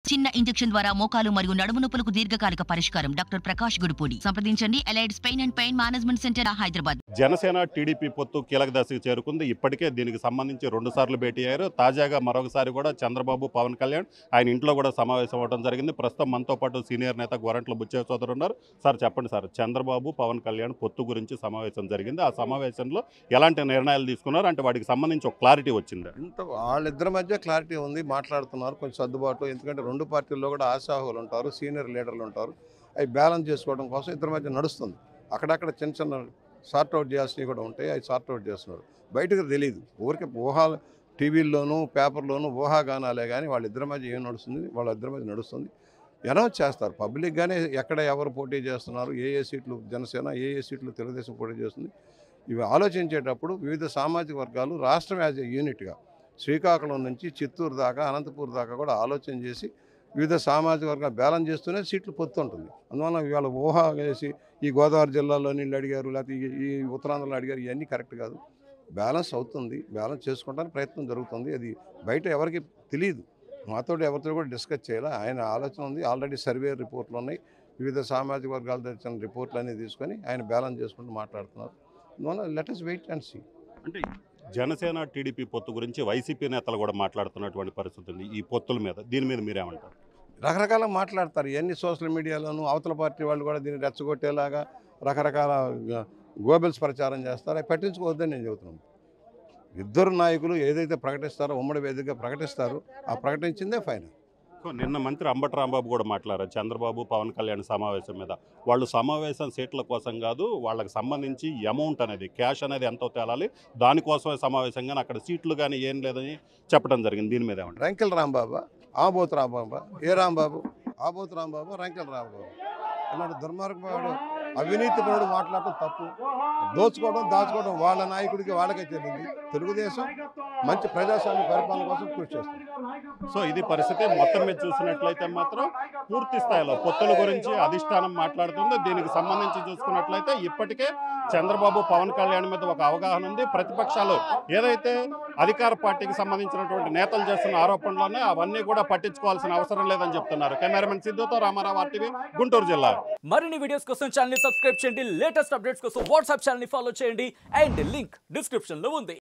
చిన్న ఇంజెక్షన్ ద్వారా మోకాలు మరియు నడుము నొప్పులకు దీర్ఘకాలిక పరిష్కారం డాక్టర్ ప్రకాష్ గుడిపూడి సంప్రదించండి Allied's pain and pain management centre Hyderabad Janasena TDP పొత్తు కీలక దశకు చేరుకుంది ఇప్పటికే దీనికి సంబంధించి రెండు సార్లు భేటీ అయ్యారు తాజాగా మరొకసారి కూడా చంద్రబాబు పవన్ కళ్యాణ్ ఆయన ఇంట్లో కూడా సమావేశం అవ్వడం జరిగింది ప్రస్తుతం మనతో పాటు సీనియర్ నేత గోరంట్ల బుచ్చయ్య సోదరు ఉన్నారు సార్ చెప్పండి సార్ చంద్రబాబు పవన్ కళ్యాణ్ పొత్తు గురించి సమావేశం జరిగింది ఆ సమావేశంలో ఎలాంటి నిర్ణయాలు తీసుకున్నారు అంటే వాటికి సంబంధించి ఒక క్లారిటీ వచ్చింది ఇంత వాళ్ళిద్దరి మధ్య క్లారిటీ ఉంది మాట్లాడుతున్నారు కొంచెం సర్దుబాటు ఎందుకంటే రెండు పార్టీల్లో కూడా ఆశాహులు ఉంటారు సీనియర్ లీడర్లు ఉంటారు అవి బ్యాలెన్స్ చేసుకోవడం కోసం ఇద్దరి మధ్య నడుస్తుంది అక్కడక్కడ చిన్న చిన్న సార్ట్ అవుట్ చేయాల్సినవి కూడా ఉంటాయి అవి సార్ట్ అవుట్ చేస్తున్నారు బయటకు తెలియదు ఊరికే ఊహా టీవీల్లోనూ పేపర్లోనూ ఊహాగానాలే కానీ వాళ్ళిద్దరి మధ్య ఏం నడుస్తుంది వాళ్ళిద్దరి మధ్య నడుస్తుంది అనౌన్స్ చేస్తారు పబ్లిక్గానే ఎక్కడ ఎవరు పోటీ చేస్తున్నారు ఏ ఏ సీట్లు జనసేన ఏ ఏ సీట్లు తెలుగుదేశం పోటీ చేస్తుంది ఇవి ఆలోచించేటప్పుడు వివిధ సామాజిక వర్గాలు రాష్ట్రం యాజ్ ఏ యూనిట్గా శ్రీకాకుళం నుంచి చిత్తూరు దాకా అనంతపూర్ దాకా కూడా ఆలోచన చేసి వివిధ సామాజిక వర్గాలు బ్యాలెన్స్ చేస్తూనే సీట్లు పొత్తుంటుంది అందువల్ల ఇవాళ ఊహ వేసి ఈ గోదావరి జిల్లాలో నీళ్ళు అడిగారు లేకపోతే ఈ- ఈ ఉత్తరాంధ్రలో అడిగారు ఇవన్నీ కరెక్ట్ కాదు బ్యాలెన్స్ అవుతుంది బ్యాలెన్స్ చేసుకోవడానికి ప్రయత్నం జరుగుతుంది అది బయట ఎవరికి తెలియదు మాతో ఎవరితో కూడా డిస్కస్ చేయాలి ఆయన ఆలోచన ఉంది ఆల్రెడీ సర్వే రిపోర్ట్లు ఉన్నాయి వివిధ సామాజిక వర్గాలు తెచ్చిన రిపోర్ట్లు అన్నీ తీసుకొని ఆయన బ్యాలెన్స్ చేసుకుంటూ మాట్లాడుతున్నారు అందువల్ల let us wait and see అంటే జనసేన టీడీపీ పొత్తు గురించి వైసీపీ నేతలు కూడా మాట్లాడుతున్నటువంటి పరిస్థితి ఉంది ఈ పొత్తుల మీద దీని మీద మీరేమంటారు రకరకాల మాట్లాడతారు ఇవన్నీ సోషల్ మీడియాలోనూ అవతల పార్టీ వాళ్ళు కూడా దీన్ని రెచ్చగొట్టేలాగా రకరకాల గ- గోబెల్స్ ప్రచారం చేస్తారు అవి పట్టించుకోవద్దని నేను చెబుతున్నాను ఇద్దరు నాయకులు ఏదైతే ప్రకటిస్తారో ఉమ్మడి వేదికగా ప్రకటిస్తారు ఆ ప్రకటించిందే ఫైనల్ సో నిన్న మంత్రి అంబటి రాంబాబు కూడా మాట్లాడారు చంద్రబాబు పవన్ కళ్యాణ్ సమావేశం మీద వాళ్ళు సమావేశం సీట్ల కోసం కాదు వాళ్ళకి సంబంధించి అమౌంట్ అనేది క్యాష్ అనేది ఎంతో తేలాలి దానికోసమే సమావేశం కానీ అక్కడ సీట్లు కానీ ఏం లేదని చెప్పడం జరిగింది దీని మీద ఏమంటారు రంకెల్ రాంబాబా ఆబోతు రాంబాబా ఏ రాంబాబు ఆబోతు రాంబాబు రంకెల్ రాంబాబు ఇలాంటి దుర్మార్గవాడు అవినీతి పరుడు మాట్లాడటం తప్పు దోచుకోవడం దాచుకోవడం వాళ్ళ నాయకుడికి వాళ్ళకే తెలియదు తెలుగుదేశం మంచి ప్రజాస్వామ్య పరిపాలన కోసం కృషి చేస్తుంది సో ఇది పరిస్థితి మొత్తం మీద చూసినట్లయితే మాత్రం పూర్తి స్థాయిలో పొత్తుల గురించి అధిష్టానం మాట్లాడుతుంది దీనికి సంబంధించి చూసుకున్నట్లయితే ఇప్పటికే చంద్రబాబు పవన్ కళ్యాణ్ మీద ఒక అవగాహన ఉంది ప్రతిపక్షాలు ఏదైతే అధికార పార్టీకి సంబంధించినటువంటి నేతలు చేస్తున్న ఆరోపణలోనే అవన్నీ కూడా పట్టించుకోవాల్సిన అవసరం లేదని చెప్తున్నారు కెమెరామెన్ సిద్ధుతో రామారావు ఆర్టీవీ గుంటూరు జిల్లా మరిన్ని వీడియోస్ కోసం ఛానల్ సబ్స్క్రైబ్ చేయండి లేటెస్ట్ అప్డేట్స్ కోసం వాట్సాప్ ఛానల్ ఫాలో చేయండి అండ్ లింక్ డిస్క్రిప్షన్ లో ఉంది